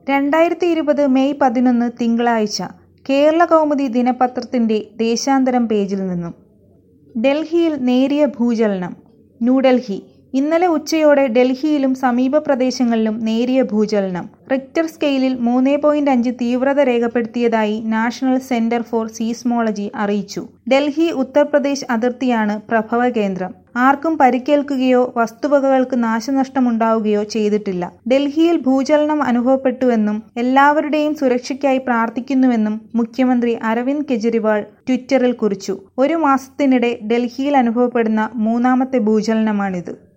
രണ്ടായിരത്തി ഇരുപത് മെയ് പതിനൊന്ന് തിങ്കളാഴ്ച കേരള കൗമുദി ദിനപത്രത്തിന്റെ ദേശാന്തരം പേജിൽ നിന്നും ഡൽഹിയിൽ നേരിയ ഭൂചലനം ന്യൂഡൽഹി ഇന്നലെ ഉച്ചയോടെ ഡൽഹിയിലും സമീപ പ്രദേശങ്ങളിലും നേരിയ ഭൂചലനം റിക്ടർ സ്കെയിലിൽ മൂന്ന് പോയിന്റ് അഞ്ച് തീവ്രത രേഖപ്പെടുത്തിയതായി നാഷണൽ സെന്റർ ഫോർ സീസ്മോളജി അറിയിച്ചു ഡൽഹി ഉത്തർപ്രദേശ് അതിർത്തിയാണ് പ്രഭവ കേന്ദ്രം ആർക്കും പരിക്കേൽക്കുകയോ വസ്തുവകകൾക്ക് നാശനഷ്ടമുണ്ടാവുകയോ ചെയ്തിട്ടില്ല ഡൽഹിയിൽ ഭൂചലനം അനുഭവപ്പെട്ടുവെന്നും എല്ലാവരുടെയും സുരക്ഷയ്ക്കായി പ്രാർത്ഥിക്കുന്നുവെന്നും മുഖ്യമന്ത്രി അരവിന്ദ് കെജ്രിവാൾ ട്വിറ്ററിൽ കുറിച്ചു ഒരു മാസത്തിനിടെ ഡൽഹിയിൽ അനുഭവപ്പെടുന്ന മൂന്നാമത്തെ ഭൂചലനമാണിത്